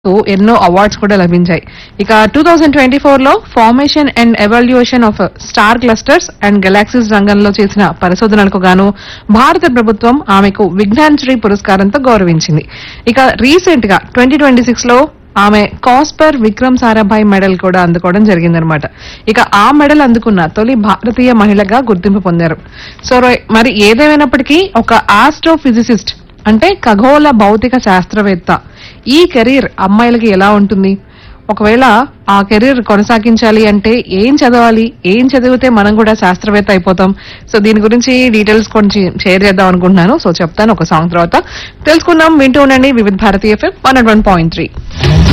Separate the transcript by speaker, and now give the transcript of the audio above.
Speaker 1: కు ఎన్నో అవార్డ్స్ కూడా లభించాయి ఇక టూ థౌజండ్ ట్వంటీ ఫోర్ లో formation and evaluation of star clusters and galaxies రంగంలో చేసిన పరిశోధనలకు గాను భారత ప్రభుత్వం ఆమెకు విజ్ఞాన్ శ్రీ పురస్కారంతో గౌరవించింది ఇక రీసెంట్ గా ట్వంటీ ట్వంటీ సిక్స్ లో ఆమె కాస్పర్ విక్రమ్ సారాభాయ్ మెడల్ కూడా అందుకోవడం జరిగిందనమాట ఇక ఆ మెడల్ అందుకున్న తొలి భారతీయ మహిళగా గుర్తింపు పొందారు సో మరి ఏదేమైనప్పటికీ ఒక ఆస్ట్రోఫిజిసిస్ట్ అంటే ఖగోళ భౌతిక శాస్త్రవేత్త ఈ కెరీర్ అమ్మాయిలకి ఎలా ఉంటుంది ఒకవేళ ఆ కెరీర్ కొనసాగించాలి అంటే ఏం చదవాలి ఏం చదివితే మనం కూడా శాస్త్రవేత్త అయిపోతాం సో దీని గురించి డీటెయిల్స్ కొంచెం షేర్ చేద్దాం అనుకుంటున్నాను సో చెప్తాను ఒక సాంగ్ తర్వాత తెలుసుకుందాం వింటూ ఉండండి వివిధ భారతీయ FM one one point three